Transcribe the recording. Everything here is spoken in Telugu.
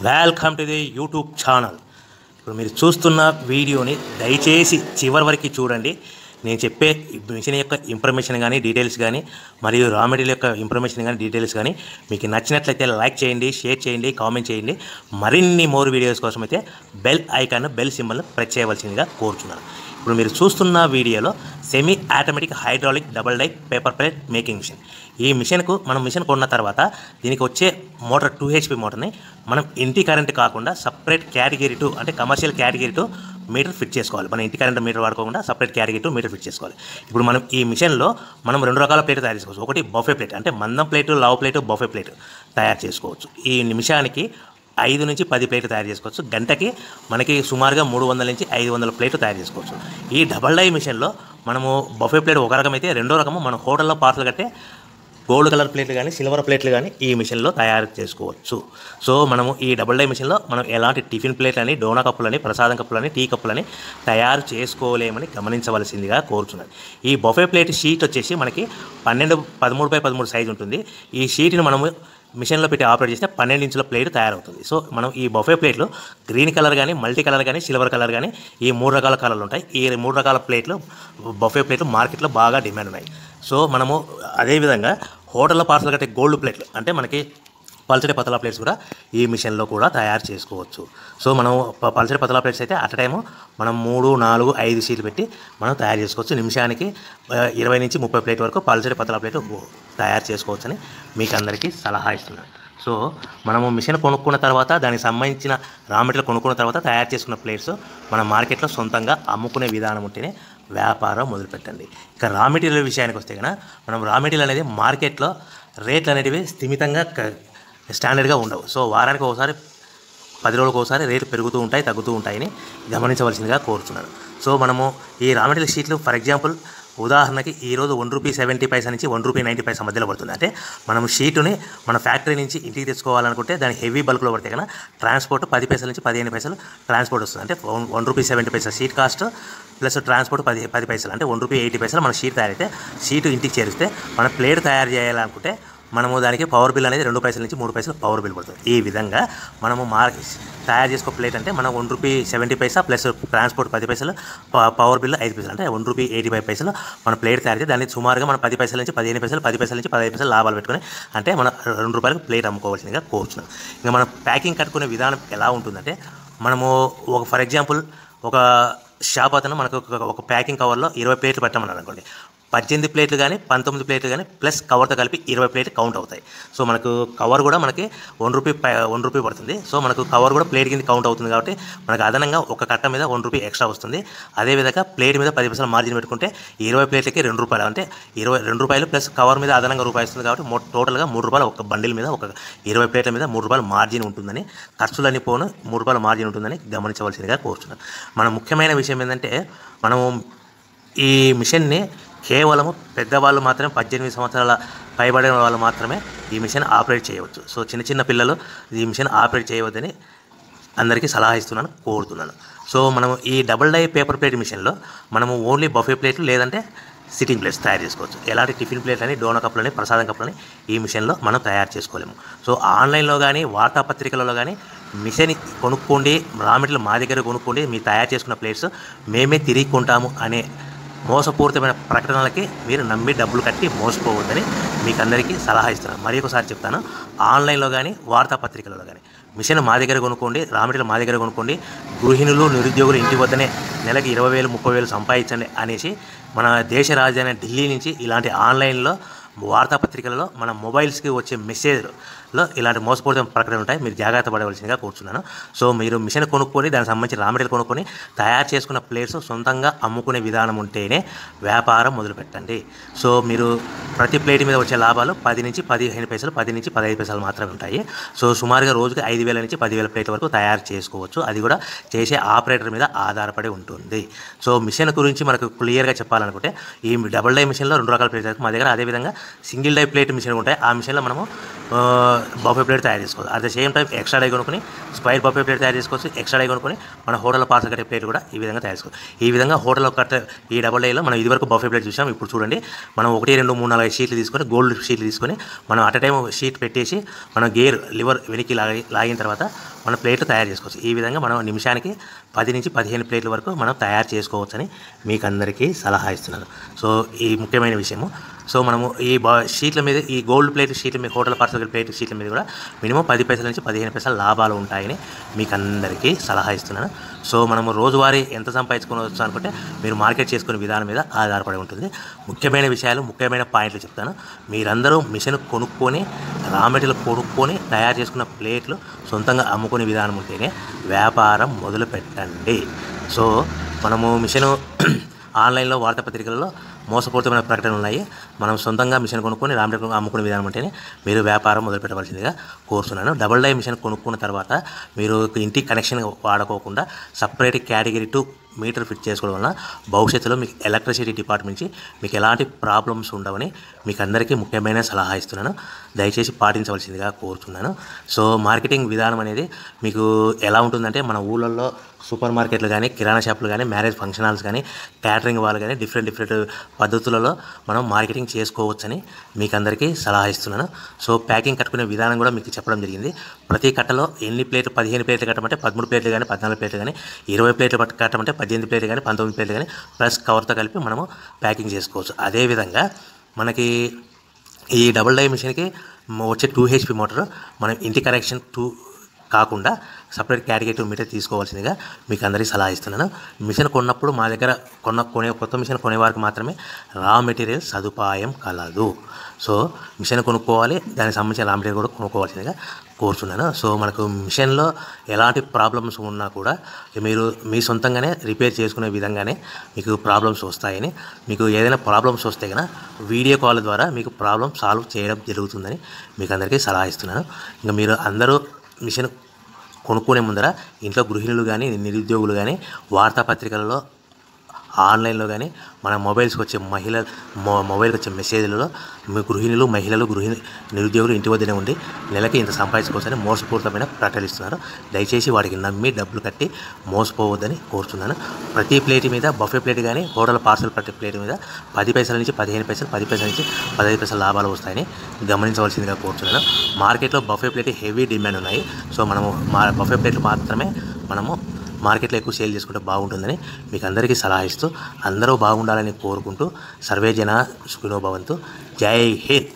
welcome to the YouTube channel ఇప్పుడు మీరు చూస్తున్న వీడియోని దయచేసి చివరి వరకు చూడండి నేను చెప్పే మిషన్ యొక్క ఇన్ఫర్మేషన్ కానీ డీటెయిల్స్ కానీ మరియు రా మెటీరియల్ యొక్క ఇన్ఫర్మేషన్ కానీ డీటెయిల్స్ కానీ మీకు నచ్చినట్లయితే లైక్ చేయండి షేర్ చేయండి కామెంట్ చేయండి మరిన్ని మోర్ వీడియోస్ కోసం అయితే బెల్ ఐకాన్ బెల్ సింబల్ని ప్రెస్ చేయవలసిందిగా కోరుచున్నాను ఇప్పుడు మీరు చూస్తున్న వీడియోలో semi automatic hydraulic double die paper plate making machine ఈ మిషన్కు మనం మిషన్ కొన్న తర్వాత దీనికి వచ్చే మోటార్ టూ హెచ్పి మోటార్ని మనం ఇంటి కరెంట్ కాకుండా సపరేట్ కేటగిరీ టూ అంటే commercial category two meter fit చేసుకోవాలి మన ఇంటి కరెంట్ మీటర్ వాడుకోకుండా separate category two meter fit చేసుకోవాలి ఇప్పుడు మనం ఈ మిషన్లో మనం రెండు రకాల ప్లేట్ తయారు చేసుకోవచ్చు ఒకటి బఫే ప్లేట్ అంటే మందం ప్లేటు లావు ప్లేటు బఫే ప్లేట్ తయారు చేసుకోవచ్చు ఈ నిమిషానికి ఐదు నుంచి పది ప్లేట్లు తయారు చేసుకోవచ్చు గంటకి మనకి సుమారుగా మూడు వందల నుంచి ఐదు వందల ప్లేట్లు తయారు చేసుకోవచ్చు ఈ డబల్ డై మిషన్లో మనము బఫే ప్లేట్ ఒక రకం అయితే రెండో రకము మన హోటల్లో పార్సల్ కట్టే గోల్డ్ కలర్ ప్లేట్లు కానీ సిల్వర్ ప్లేట్లు కానీ ఈ మిషన్లో తయారు చేసుకోవచ్చు సో మనము ఈ డబుల్ డై మిషన్లో మనం ఎలాంటి టిఫిన్ ప్లేట్లని డోనా కప్పులని ప్రసాదం కప్పులని టీ కప్పులని తయారు చేసుకోలేమని గమనించవలసిందిగా కోరుచున్నాను ఈ బొఫే ప్లేట్ షీట్ వచ్చేసి మనకి పన్నెండు పదమూడు బై పదమూడు సైజు ఉంటుంది ఈ షీట్ని మనము మిషన్లో పెట్టి ఆపరేట్ చేస్తే పన్నెండు ఇంచుల ప్లేట్ తయారవుతుంది సో మనం ఈ బఫే ప్లేట్లు గ్రీన్ కలర్ కానీ మల్టీ కలర్ కానీ సిల్వర్ కలర్ కానీ ఈ మూడు రకాల కలర్లు ఉంటాయి ఈ మూడు రకాల ప్లేట్లు బఫే ప్లేట్లు మార్కెట్లో బాగా డిమాండ్ ఉన్నాయి సో మనము అదేవిధంగా హోటల్లో పార్సల్ కట్టే గోల్డ్ ప్లేట్లు అంటే మనకి పల్చడి పతలా ప్లేట్స్ కూడా ఈ మిషన్లో కూడా తయారు చేసుకోవచ్చు సో మనం ప- పల్చడి పతలా ప్లేట్స్ అయితే అట్ టైము మనం మూడు నాలుగు ఐదు షీట్లు పెట్టి మనం తయారు చేసుకోవచ్చు నిమిషానికి ఆ, ఇరవై నుంచి ముప్పై ప్లేట్ వరకు పల్చడి పతలా ప్లేట్ తయారు చేసుకోవచ్చని మీకు అందరికీ సలహా ఇస్తున్నాను సో మనము మిషన్ కొనుక్కున్న తర్వాత దానికి సంబంధించిన రా మెటీరియల్ కొనుక్కున్న తర్వాత తయారు చేసుకున్న ప్లేట్స్ మన మార్కెట్లో సొంతంగా అమ్ముకునే విధానం ఉంటేనే వ్యాపారం మొదలుపెట్టండి ఇక రా మెటీరియల్ విషయానికి వస్తే కనుక మనం రా మెటీరియల్ అనేది మార్కెట్లో రేట్లు అనేటివి స్థిమితంగా క- స్టాండర్డ్గా ఉండవు సో వారానికి ఒకసారి పది రోజులకు ఒకసారి రేట్లు పెరుగుతూ ఉంటాయి తగ్గుతూ ఉంటాయని గమనించవలసిందిగా కోరుతున్నాను సో మనము ఈ రా మెటీరియల్ షీట్లు ఫర్ ఎగ్జాంపుల్ ఉదాహరణకి ఈరోజు వన్ రూపీ సెవెంటీ పైసా నుంచి వన్ రూపీ నైంటీ పైసా మధ్యలో పడుతుంది అంటే మనం షీటుని మన ఫ్యాక్టరీ నుంచి ఇంటికి తెచ్చుకోవాలనుకుంటే దాని హెవీ బల్క్లో పడితే కన్నా ట్రాన్స్పోర్ట్ పది పైసల నుంచి పదిహేను పైసలు ట్రాన్స్పోర్ట్ వస్తుంది అంటే one one rupee seventy paisa sheet cost plus transport పది పది పైసలు అంటే వన్ రూపీ ఎయిటీ పైసలు మన షీట్ తయారైతే షీట్ ఇంటికి చేరిస్తే మన ప్లేట్ తయారు చేయాలనుకుంటే మనము దానికి పవర్ బిల్ అనేది రెండు పైసల నుంచి మూడు పైసలు పవర్ బిల్ పడుతుంది ఈ విధంగా మనము మార్ తయారు చేసుకో ప్లేట్ అంటే మనం one rupee seventy paisa plus transport పది పైసలు ప- పవర్ బిల్ ఐదు పైసలు అంటే వన్ రూపీ ఎయిటీ ఫైవ్ పైసలు మన ప్లేట్ తయారు చేసి దాన్ని సుమారుగా మనం పది పైసల నుంచి పదిహేను పైసలు పది పైసల నుంచి పదిహేను పైసలు లాభాలు పెట్టుకొని అంటే మనం రెండు రూపాయలకు ప్లేట్ అమ్ముకోవాల్సిందిగా కోరుచున్నాం ఇంకా మనం ప్యాకింగ్ కట్టుకునే విధానం ఎలా ఉంటుందంటే మనము ఒక ఫర్ ఎగ్జాంపుల్ ఒక షాప్ అతను మనకు ఒక- ఒక ప్యాకింగ్ కవర్లో ఇరవై ప్లేట్లు పెట్టమన్నారు అనుకోండి పద్దెనిమిది ప్లేట్లు కానీ పంతొమ్మిది ప్లేట్లు కానీ ప్లస్ కవర్తో కలిపి ఇరవై ప్లేట్లు కౌంట్ అవుతాయి సో మనకు కవర్ కూడా మనకి వన్ రూపీ పై వన్ రూపీ పడుతుంది సో మనకు కవర్ కూడా ప్లేట్ కింద కౌంట్ అవుతుంది కాబట్టి మనకు అదనంగా ఒక కట్ట మీద వన్ రూపీ ఎక్స్ట్రా వస్తుంది అదేవిధంగా ప్లేట్ మీద పది పైసలు మార్జిన్ పెట్టుకుంటే ఇరవై ప్లేట్లకి రెండు రూపాయలు అంటే ఇరవై రెండు రూపాయలు ప్లస్ కవర్ మీద అదనంగా రూపాయి వస్తుంది కాబట్టి మొ- టోటల్గా మూడు రూపాయలు ఒక బండిల్ మీద ఒక ఇరవై ప్లేట్ల మీద మూడు రూపాయలు మార్జిన్ ఉంటుందని ఖర్చులన్నీ పోను మూడు రూపాయల మార్జిన్ ఉంటుందని గమనించవలసిందిగా కోరుతున్నాను మన ముఖ్యమైన విషయం ఏంటంటే మనము ఈ మిషన్ని కేవలము పెద్దవాళ్ళు మాత్రమే పద్దెనిమిది సంవత్సరాల పైబడిన వాళ్ళు మాత్రమే ఈ మిషన్ ఆపరేట్ చేయవచ్చు సో చిన్న చిన్న పిల్లలు ఈ మిషన్ ఆపరేట్ చేయవద్దని అందరికీ సలహా ఇస్తున్నాను కోరుతున్నాను సో మనము ఈ డబుల్ డై పేపర్ ప్లేట్ మిషన్లో మనము ఓన్లీ బఫే ప్లేట్లు లేదంటే సిట్టింగ్ ప్లేట్స్ తయారు చేసుకోవచ్చు ఎలాంటి టిఫిన్ ప్లేట్లని డోనా కప్పులని ప్రసాదం కప్పులని ఈ మిషన్లో మనం తయారు చేసుకోలేము సో ఆన్లైన్లో కానీ వార్తాపత్రికలలో కానీ మిషన్ కొనుక్కోండి రా మెటీరియల్ మా దగ్గర కొనుక్కోండి మీరు తయారు చేసుకున్న ప్లేట్స్ మేమే తిరిగి కొంటాము అనే మోసపూరితమైన ప్రకటనలకి మీరు నమ్మి డబ్బులు కట్టి మోసపోవద్దని మీకు అందరికీ సలహా ఇస్తున్నాను మరి ఒకసారి చెప్తాను ఆన్లైన్లో కానీ వార్తాపత్రికలలో కానీ మిషన్ మా దగ్గర కొనుక్కోండి రా మెటీరియల్ మా దగ్గర కొనుక్కోండి గృహిణులు నిరుద్యోగులు ఇంటి వద్దనే నెలకి ఇరవై వేలు ముప్పై వేలు సంపాదించండి అనేసి మన దేశ రాజధాని ఢిల్లీ నుంచి ఇలాంటి ఆన్లైన్లో వార్తాపత్రికలలో మన మొబైల్స్కి వచ్చే మెసేజ్లో ఇలాంటి మోసపూరిత ప్రకటనలు ఉంటాయి మీరు జాగ్రత్త పడవలసిందిగా కూర్చున్నాను సో మీరు మిషన్ కొనుక్కొని దానికి సంబంధించిన రా మెటీరియల్ కొనుక్కొని తయారు చేసుకున్న ప్లేట్స్ సొంతంగా అమ్ముకునే విధానం ఉంటేనే వ్యాపారం మొదలుపెట్టండి సో మీరు ప్రతి ప్లేట్ మీద వచ్చే లాభాలు పది నుంచి పదిహేను పైసలు పది నుంచి పదహైదు పైసలు మాత్రమే ఉంటాయి సో సుమారుగా రోజుకి ఐదు వేల నుంచి పదివేల ప్లేట్ల వరకు తయారు చేసుకోవచ్చు అది కూడా చేసే ఆపరేటర్ మీద ఆధారపడి ఉంటుంది సో మిషన్ గురించి మనకు క్లియర్గా చెప్పాలనుకుంటే ఈ డబుల్ డై మిషన్లో రెండు రకాల ప్లేట్స్ మా దగ్గర అదేవిధంగా సింగిల్ డై ప్లేట్ మిషన్ ఉంటాయి ఆ మిషన్లో మనము బఫే ప్లేట్ తయారు చేసుకోవచ్చు at the same time extra die కొనుక్కొని స్క్వైర్ బఫే ప్లేట్ తయారు చేసుకోవచ్చు ఎక్స్ట్రా డై కొనుక్కొని మన హోటల్లో పార్సల్ కట్టే ప్లేట్ కూడా ఈ విధంగా తయారు చేసుకోవచ్చు ఈ విధంగా హోటల్లో కట్టే ఈ డబుల్ డైలో మనం ఇదివరకు బఫే ప్లేట్ చూసాం ఇప్పుడు చూడండి మనం ఒకటి రెండు మూడు నాలుగు షీట్లు తీసుకొని గోల్డ్ షీట్లు తీసుకొని మనం అట్ టైం షీట్ పెట్టేసి మనం గేర్ లివర్ వెనక్కి లాగి లాగిన తర్వాత మన ప్లేట్లు తయారు చేసుకోవచ్చు ఈ విధంగా మనం నిమిషానికి పది నుంచి పదిహేను ప్లేట్ల వరకు మనం తయారు చేసుకోవచ్చని మీకు అందరికీ సలహా ఇస్తున్నాను సో ఈ ముఖ్యమైన విషయము సో మనము ఈ బా షీట్ల మీద ఈ గోల్డ్ ప్లేట్ షీట్ల మీద హోటల్ పార్సల్ ప్లేట్ షీట్ల మీద కూడా మినిమం పది పైసల నుంచి పదిహేను పైసల లాభాలు ఉంటాయని మీకు అందరికీ సలహా ఇస్తున్నాను సో మనము రోజువారీ ఎంత సంపాదించుకోవచ్చు అనుకుంటే మీరు మార్కెట్ చేసుకునే విధానం మీద ఆధారపడి ఉంటుంది ముఖ్యమైన విషయాలు ముఖ్యమైన పాయింట్లు చెప్తాను మీరందరూ మిషన్ కొనుక్కొని రా మెటీరియల్ కొనుక్కొని తయారు చేసుకున్న ప్లేట్లు సొంతంగా అమ్ముకునే విధానం ఉంటేనే వ్యాపారం మొదలు పెట్టండి సో మనము మిషను ఆన్లైన్లో వార్తాపత్రికలలో మోసపూరితమైన ప్రకటనలు ఉన్నాయి మనం సొంతంగా మిషన్ కొనుక్కొని రామటెక్ అమ్ముకునే విధానం ఉంటేనే మీరు వ్యాపారం మొదలు పెట్టవలసిందిగా కోరుతున్నాను డబుల్ డై మిషన్ కొనుక్కున్న తర్వాత మీరు ఇంటికి కనెక్షన్ వాడుకోకుండా separate category two meter fit చేసుకోవడం వలన భవిష్యత్తులో మీకు ఎలక్ట్రిసిటీ డిపార్ట్మెంట్ నుంచి మీకు ఎలాంటి ప్రాబ్లమ్స్ ఉండవని మీకు అందరికీ ముఖ్యమైన సలహా ఇస్తున్నాను దయచేసి పాటించవలసిందిగా కోరుతున్నాను సో మార్కెటింగ్ విధానం అనేది మీకు ఎలా ఉంటుందంటే మన ఊళ్ళల్లో సూపర్ మార్కెట్లు కానీ కిరాణా షాపులు కానీ మ్యారేజ్ ఫంక్షన్ హాల్స్ కానీ క్యాటరింగ్ వాళ్ళు కానీ డిఫరెంట్ డిఫరెంట్ పద్ధతులలో మనం మార్కెటింగ్ చేసుకోవచ్చని మీకు అందరికీ సలహా ఇస్తున్నాను సో ప్యాకింగ్ కట్టుకునే విధానం కూడా మీకు చెప్పడం జరిగింది ప్రతి కట్టలో ఎన్ని ప్లేట్లు పదిహేను ప్లేట్లు కట్టమంటే పదమూడు ప్లేట్లు కానీ పద్నాలుగు ప్లేట్లు కానీ ఇరవై ప్లేట్లు పట్టు కట్టమంటే పద్దెనిమిది ప్లేట్లు కానీ పంతొమ్మిది ప్లేట్లు కానీ ప్లస్ కవర్తో కలిపి మనము ప్యాకింగ్ చేసుకోవచ్చు అదేవిధంగా మనకి ఈ డబుల్ డై మిషన్కి వచ్చే టూ హెచ్పి మోటార్ మనం ఇంటి కనెక్షన్ టూ కాకుండా సపరేట్ కేటగిరీ మీటర్ తీసుకోవాల్సిందిగా మీకు అందరికీ సలహా ఇస్తున్నాను మిషన్ కొన్నప్పుడు మా దగ్గర కొన్న కొనే కొత్త మిషన్ కొనేవారికి మాత్రమే రా మెటీరియల్ సదుపాయం కలదు సో మిషన్ కొనుక్కోవాలి దానికి సంబంధించిన రా మెటీరియల్ కూడా కొనుక్కోవాల్సిందిగా కోరుతున్నాను సో మనకు మిషన్లో ఎలాంటి ప్రాబ్లమ్స్ ఉన్నా కూడా మీరు మీ సొంతంగానే రిపేర్ చేసుకునే విధంగానే మీకు ప్రాబ్లమ్స్ వస్తాయని మీకు ఏదైనా ప్రాబ్లమ్స్ వస్తే కనుక వీడియో కాల్ ద్వారా మీకు ప్రాబ్లమ్ సాల్వ్ చేయడం జరుగుతుందని మీకు అందరికీ సలహా ఇస్తున్నాను ఇంకా మీరు అందరూ మిషన్ కొనుక్కునే ముందర ఇంట్లో గృహిణులు కానీ నిరుద్యోగులు కానీ వార్తాపత్రికలలో ఆన్లైన్లో కానీ మన మొబైల్స్కి వచ్చే మహిళ మొ- మొబైల్కి వచ్చే మెసేజ్లలో మీ గృహిణులు మహిళలు గృహిణి నిరుద్యోగులు ఇంటి వద్దనే ఉండి నెలకి ఇంత సంపాదించుకోవచ్చని మోసపూరితమైన ప్రకటనలు ఇస్తున్నారు దయచేసి వాడికి నమ్మి డబ్బులు కట్టి మోసపోవద్దని కోరుతున్నాను ప్రతి ప్లేట్ మీద బఫే ప్లేట్ కానీ హోటల్ పార్సల్ ప్రతి ప్లేట్ మీద పది పైసల నుంచి పదిహేను పైసలు పది పైసల నుంచి పదహైదు పైసల లాభాలు వస్తాయని గమనించవలసిందిగా కోరుతున్నాను మార్కెట్లో బఫే ప్లేట్ హెవీ డిమాండ్ ఉన్నాయి సో మనము మా బఫే ప్లేట్లు మాత్రమే మనము మార్కెట్లో ఎక్కువ సేల్ చేసుకుంటే బాగుంటుందని మీకు అందరికీ సలహా ఇస్తూ అందరూ బాగుండాలని కోరుకుంటూ సర్వే జన సుఖినో భవంతు జై హింద్